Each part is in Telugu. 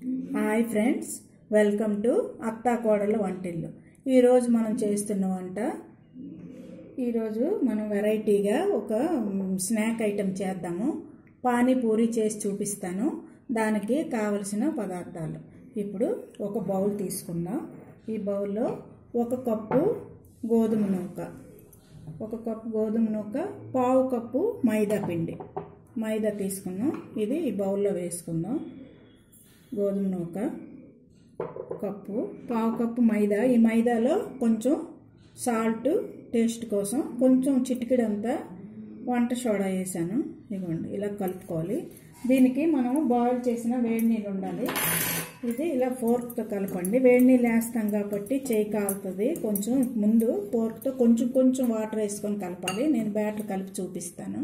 హాయ్ ఫ్రెండ్స్ వెల్కమ్ టు అత్తా కోడల వంటిల్లు ఈరోజు మనం చేస్తున్న వంట ఈరోజు మనం వెరైటీగా ఒక మ్, స్నాక్ ఐటెం చేద్దాము పానీపూరి చేసి చూపిస్తాను దానికి కావలసిన పదార్థాలు ఇప్పుడు ఒక బౌల్ తీసుకుందాం ఈ బౌల్లో ఒక కప్పు గోధుమ నూక ఒక కప్పు గోధుమ నూక పావు కప్పు మైదా పిండి మైదా తీసుకుందాం ఇది ఈ బౌల్లో వేసుకుందాం గోధుమ నూక కప్పు పావు కప్పు మైదా ఈ మైదాలో కొంచెం సాల్ట్ టేస్ట్ కోసం కొంచెం చిటికెడంతా వంట సోడా వేసాను ఇదిగోండి ఇలా కలుపుకోవాలి దీనికి మనం బాయిల్ చేసిన వేడి నీళ్ళు ఉండాలి ఇది ఇలా ఫోర్క్తో కలపండి వేడి నీళ్ళు వేస్తాం కాబట్టి చేయి కాలుతుంది కొంచెం ముందు ఫోర్క్తో కొంచెం కొంచెం వాటర్ వేసుకొని కలపాలి నేను బ్యాటర్ కలిపి చూపిస్తాను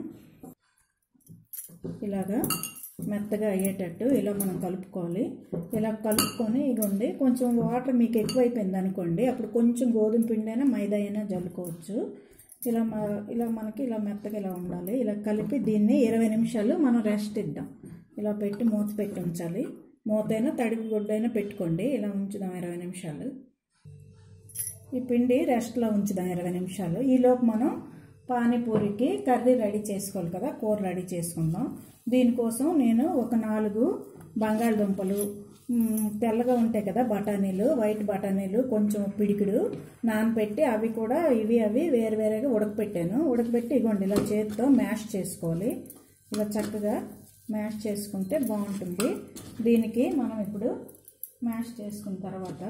ఇలాగా మెత్తగా అయ్యేటట్టు ఇలా మనం కలుపుకోవాలి ఇలా కలుపుకొని ఇగోండి కొంచెం వాటర్ మీకు ఎక్కువైపోయింది అనుకోండి అప్పుడు కొంచెం గోధుమ పిండి అయినా మైదా అయినా జల్లుకోవచ్చు ఇలా మ ఇలా మనకి ఇలా మెత్తగా ఇలా ఉండాలి ఇలా కలిపి దీన్ని ఇరవై నిమిషాలు మనం రెస్ట్ ఇద్దాం ఇలా పెట్టి మూత పెట్టి ఉంచాలి మూత అయినా తడిపి గుడ్డైనా పెట్టుకోండి ఇలా ఉంచుదాం ఇరవై నిమిషాలు ఈ పిండి రెస్ట్లో ఉంచుదాం ఇరవై నిమిషాలు ఈలోపు మనం పానీపూరికి కర్రీ రెడీ చేసుకోవాలి కదా కూర రెడీ చేసుకుందాం దీనికోసం నేను ఒక నాలుగు బంగాళదుంపలు మ్, తెల్లగా ఉంటాయి కదా బఠానీలు వైట్ బఠానీలు కొంచెం పిడికిడు నానబెట్టి అవి కూడా ఇవి అవి వేరు వేరేగా ఉడకపెట్టాను ఉడకబెట్టి ఇగోండి ఇలా చేతితో మ్యాష్ చేసుకోవాలి ఇలా చక్కగా మ్యాష్ చేసుకుంటే బాగుంటుంది దీనికి మనం ఇప్పుడు మ్యాష్ చేసుకున్న తర్వాత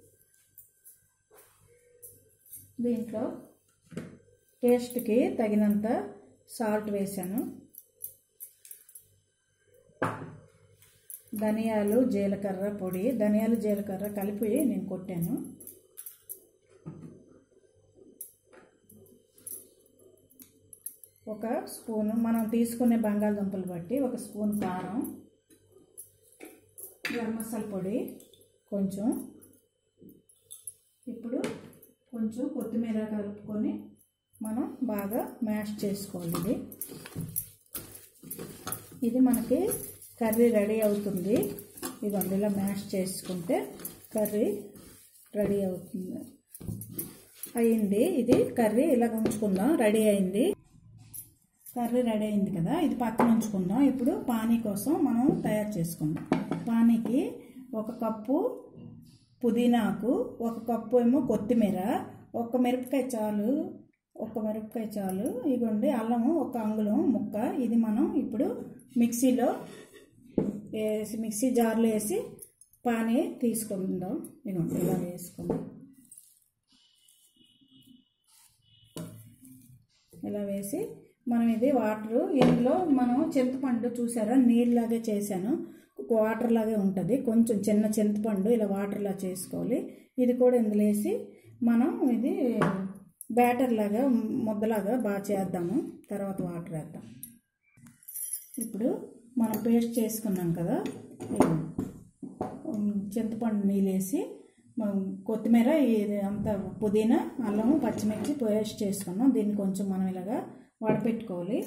దీంట్లో టేస్ట్కి తగినంత సాల్ట్ వేసాను ధనియాలు జీలకర్ర పొడి ధనియాలు జీలకర్ర కలిపి నేను కొట్టాను ఒక స్పూను మనం తీసుకునే బంగాళదుంపలు బట్టి ఒక స్పూన్ కారం గరం మసాలా పొడి కొంచెం ఇప్పుడు కొంచెం కొత్తిమీర కలుపుకొని మనం బాగా మ్యాష్ చేసుకోవాలి ఇది ఇది మనకి కర్రీ రెడీ అవుతుంది ఇదిగోండి ఇలా మ్యాష్ చేసుకుంటే కర్రీ రెడీ అవుతుంది అయింది ఇది కర్రీ ఇలా ఉంచుకుందాం రెడీ అయింది కర్రీ రెడీ అయింది కదా ఇది పక్కన ఉంచుకుందాం ఇప్పుడు పానీ కోసం మనం తయారు చేసుకుందాం పానీకి ఒక కప్పు పుదీనాకు ఒక కప్పు ఏమో కొత్తిమీర ఒక మిరపకాయ చాలు ఒక మిరపకాయ చాలు ఇదిగోండి అల్లము ఒక అంగుళం ముక్క ఇది మనం ఇప్పుడు మిక్సీలో వేసి మిక్సీ జార్లో వేసి పానీ తీసుకుందాం ఇదిగోండి ఇలా వేసుకుందాం ఇలా వేసి మనం ఇది వాటర్ ఇందులో మనం చింతపండు చూసారా నీళ్ళలాగే చేశాను వాటర్ లాగే ఉంటుంది కొంచెం చిన్న చింతపండు ఇలా వాటర్లా చేసుకోవాలి ఇది కూడా ఇందులో వేసి మనం ఇది బ్యాటర్ లాగా ముద్దలాగా బాగా చేద్దాము తర్వాత వాటర్ వేద్దాం ఇప్పుడు మనం పేస్ట్ చేసుకున్నాం కదా ఇది చింతపండు నీళ్ళు వేసి మనం కొత్తిమీర ఇది అంతా పుదీనా అల్లము పచ్చిమిర్చి పేస్ట్ చేసుకున్నాం దీన్ని కొంచెం మనం ఇలాగా వడపెట్టుకోవాలి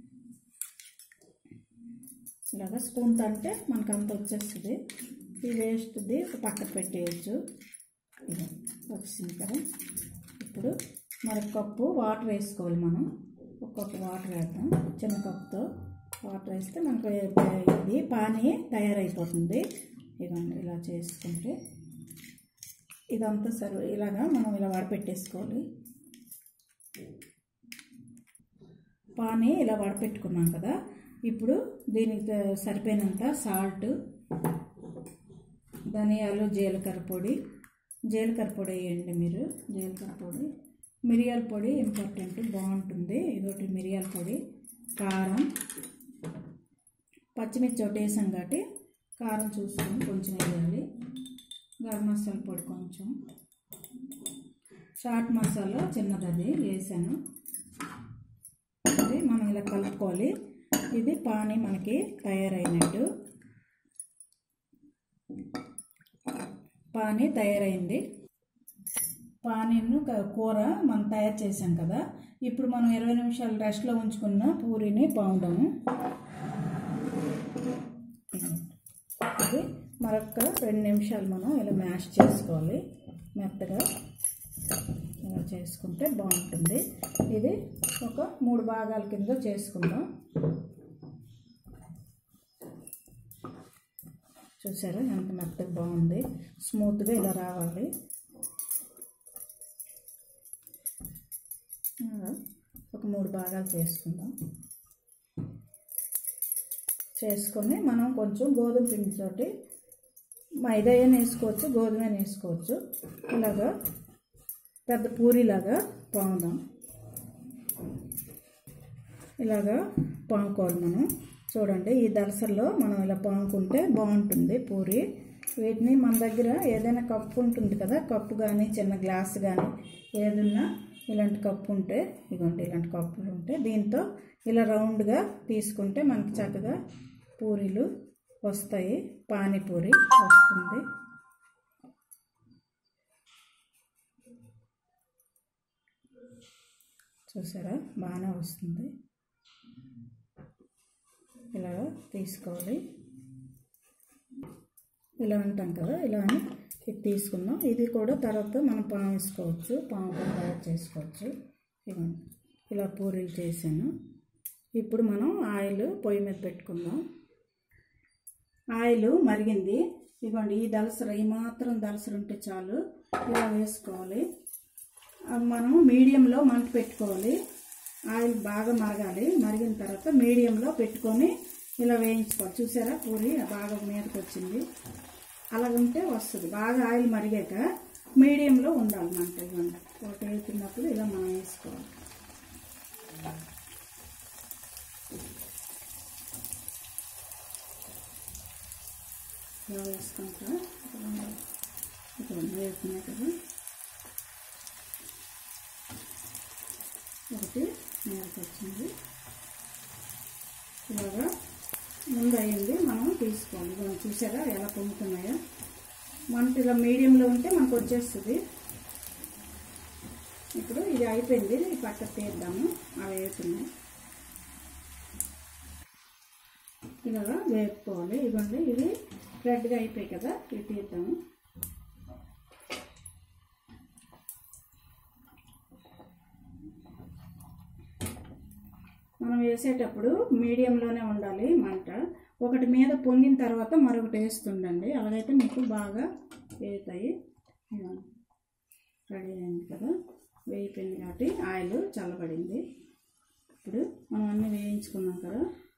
ఇలాగా స్పూన్తో అంటే మనకు అంత వచ్చేస్తుంది ఈ వేస్ట్ది పక్కన పెట్టేయచ్చు ఇది వచ్చింది కదా ఇప్పుడు మరి కప్పు వాటర్ వేసుకోవాలి మనం ఒక కప్పు వాటర్ వేద్దాం చిన్న కప్పుతో వాటర్ వేస్తే మనకు ఇది పానీ తయారైపోతుంది ఇదండి ఇలా చేసుకుంటే ఇదంతా సర్వ్ ఇలాగా మనం ఇలా వడపెట్టేసుకోవాలి పానీ ఇలా వడపెట్టుకున్నాం కదా ఇప్పుడు దీనికి త- సరిపోయినంత సాల్ట్ ధనియాలు జీలకర్ర పొడి జీలకర్ర పొడి వేయండి మీరు జీలకర్ర పొడి మిరియాల పొడి ఇంపార్టెంట్ బాగుంటుంది ఇదొకటి మిరియాల పొడి కారం పచ్చిమిర్చి ఒకటి వేసాం కాబట్టి కారం చూసుకొని కొంచెం వేయాలి గరం మసాలా పొడి కొంచెం చాట్ మసాలా చిన్నది అది వేసాను ఇది మనం ఇలా కలుపుకోవాలి ఇది పానీ మనకి తయారైనట్టు పానీ తయారైంది పానీను క- కూర మనం తయారు చేసాం కదా ఇప్పుడు మనం ఇరవై నిమిషాలు రెస్ట్లో ఉంచుకున్న పూరిని పావుదాము ఇది మరొక రెండు నిమిషాలు మనం ఇలా మ్యాష్ చేసుకోవాలి మెత్తగా ఇలా చేసుకుంటే బాగుంటుంది ఇది ఒక మూడు భాగాల కింద చేసుకుందాం చూసారా ఎంత మెత్తగా బాగుంది స్మూత్గా ఇలా రావాలి ఇలా ఒక మూడు భాగాలు చేసుకుందాం చేసుకొని మనం కొంచెం గోధుమ పిండితోటి మైదా అయినా వేసుకోవచ్చు గోధుమ అయినా వేసుకోవచ్చు ఇలాగా పెద్ద పూరిలాగా పాముదాం ఇలాగా పాముకోవాలి మనం చూడండి ఈ దలసల్లో మనం ఇలా పాముకుంటే బాగుంటుంది పూరి వీటిని మన దగ్గర ఏదైనా కప్పు ఉంటుంది కదా కప్పు కానీ చిన్న గ్లాస్ కానీ ఏదన్నా ఇలాంటి కప్పు ఉంటే ఇదిగోండి ఇలాంటి కప్పులు ఉంటే దీంతో ఇలా రౌండ్గా తీసుకుంటే మనకి చక్కగా పూరీలు వస్తాయి పానీపూరి వస్తుంది చూసారా బాగానే వస్తుంది ఇలా తీసుకోవాలి ఇలా అంటాం కదా ఇలా అని ఇది తీసుకుందాం ఇది కూడా తర్వాత మనం పాము వేసుకోవచ్చు పాము కూడా తయారు చేసుకోవచ్చు ఇవ్వండి ఇలా పూరీలు చేశాను ఇప్పుడు మనం ఆయిల్ పొయ్యి మీద పెట్టుకుందాం ఆయిల్ మరిగింది ఇవ్వండి ఈ దలసర ఈ మాత్రం దలసర ఉంటే చాలు ఇలా వేసుకోవాలి అవి మనం మీడియంలో మంట పెట్టుకోవాలి ఆయిల్ బాగా మరగాలి మరిగిన తర్వాత మీడియంలో పెట్టుకొని ఇలా వేయించుకోవాలి చూసారా పూరి బాగా మీదకి వచ్చింది అలా ఉంటే వస్తుంది బాగా ఆయిల్ మరిగాక మీడియంలో ఉండాలి మంట ఇవ్వండి ఒకటి వేస్తున్నప్పుడు ఇలా మనం వేసుకోవాలి ఇలా వేసుకుంటా ఇక్కడ వేస్తున్నాయి కదా ఒకటి మీదకి వచ్చింది ఇలాగా ముందు అయింది మనం తీసుకోవాలి మనం చూసారా ఎలా పొంగుతున్నాయో మనకి ఇలా మీడియంలో ఉంటే మనకు వచ్చేస్తుంది ఇప్పుడు ఇది అయిపోయింది ఈ పక్క తీద్దాము అవి వేస్తున్నాయి ఇలాగా వేపుకోవాలి ఇవ్వండి ఇది రెడ్గా అయిపోయి కదా ఇది తీద్దాము మనం వేసేటప్పుడు మీడియంలోనే ఉండాలి మంట ఒకటి మీద పొంగిన తర్వాత మరొకటి వేస్తుండండి అలాగైతే మీకు బాగా వేగుతాయి ఇదిగోండి. రెడీ అయింది కదా వేగిపోయింది కాబట్టి ఆయిల్ చల్లబడింది ఇప్పుడు మనం అన్నీ వేయించుకున్నాం కదా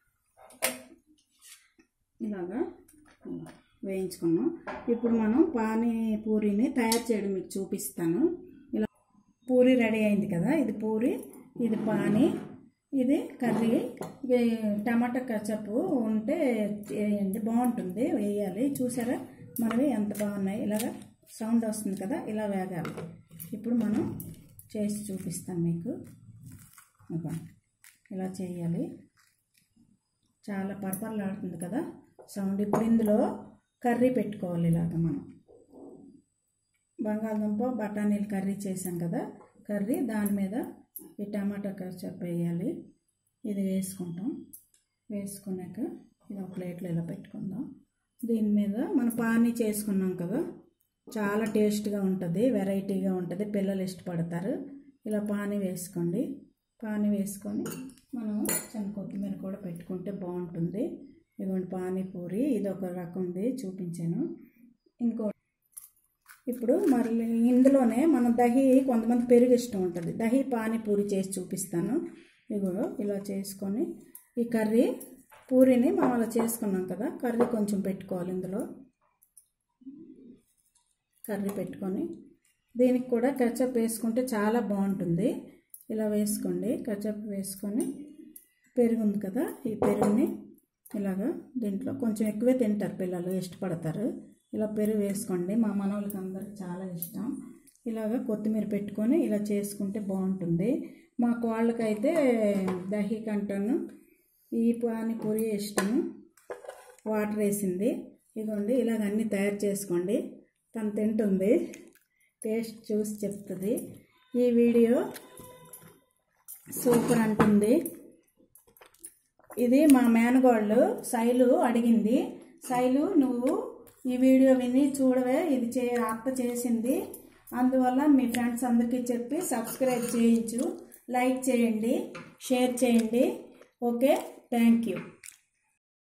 ఇలాగా వేయించుకున్నాం ఇప్పుడు మనం పానీపూరిని తయారు చేయడం మీకు చూపిస్తాను ఇలా పూరి రెడీ అయింది కదా ఇది పూరి ఇది పానీ ఇది కర్రీ ఇది టమాటా కచప్ ఉంటే వేయండి బాగుంటుంది వేయాలి చూసారా మనవి ఎంత బాగున్నాయి ఇలాగా సౌండ్ వస్తుంది కదా ఇలా వేగాలి ఇప్పుడు మనం చేసి చూపిస్తాం మీకు ఇదిగోండి. ఇలా చేయాలి చాలా పరపరలాడుతుంది కదా సౌండ్ ఇప్పుడు ఇందులో కర్రీ పెట్టుకోవాలి ఇలాగ మనం బంగాళదుంప బఠానీలు కర్రీ చేసాం కదా కర్రీ దాని మీద ఈ టమాటా కచప్ వేయాలి ఇది వేసుకుంటాం వేసుకున్నాక ఇది ఒక ప్లేట్లో ఇలా పెట్టుకుందాం దీని మీద మనం పానీ చేసుకున్నాం కదా చాలా టేస్ట్గా ఉంటుంది వెరైటీగా ఉంటుంది పిల్లలు ఇష్టపడతారు ఇలా పానీ వేసుకోండి పానీ వేసుకొని మనం చిన్న కొత్తిమీర కూడా పెట్టుకుంటే బాగుంటుంది ఇదిగోండి పానీపూరి ఇది ఒక రకంది చూపించాను ఇంకో ఇప్పుడు మళ్ళీ ఇందులోనే మనం దహి కొంతమంది పెరుగు ఇష్టం ఉంటుంది దహి పానీపూరి చేసి చూపిస్తాను ఇగో ఇలా చేసుకొని ఈ కర్రీ పూరిని మనం అలా చేసుకున్నాం కదా కర్రీ కొంచెం పెట్టుకోవాలి ఇందులో కర్రీ పెట్టుకొని దీనికి కూడా కచప్ వేసుకుంటే చాలా బాగుంటుంది ఇలా వేసుకోండి కచప్ వేసుకొని పెరుగు ఉంది కదా ఈ పెరుగుని ఇలాగా దీంట్లో కొంచెం ఎక్కువే తింటారు పిల్లలు ఇష్టపడతారు ఇలా పెరుగు వేసుకోండి మా మనవాళ్ళకి అందరికి చాలా ఇష్టం ఇలాగ కొత్తిమీర పెట్టుకొని ఇలా చేసుకుంటే బాగుంటుంది మా కోళ్ళకైతే దహి కంటాను ఈ పానీపూరి ఇష్టము వాటర్ వేసింది ఇదిగోండి ఇలాగ అన్నీ తయారు చేసుకోండి తను తింటుంది టేస్ట్ చూసి చెప్తుంది ఈ వీడియో సూపర్ అంటుంది ఇది మా మేనగోళ్ళు శైలు అడిగింది శైలు నువ్వు ఈ వీడియో విని చూడవే ఇది చే అత్త చేసింది అందువల్ల మీ ఫ్రెండ్స్ అందరికీ చెప్పి సబ్స్క్రైబ్ చేయించు లైక్ చేయండి షేర్ చేయండి ఓకే థ్యాంక్ యూ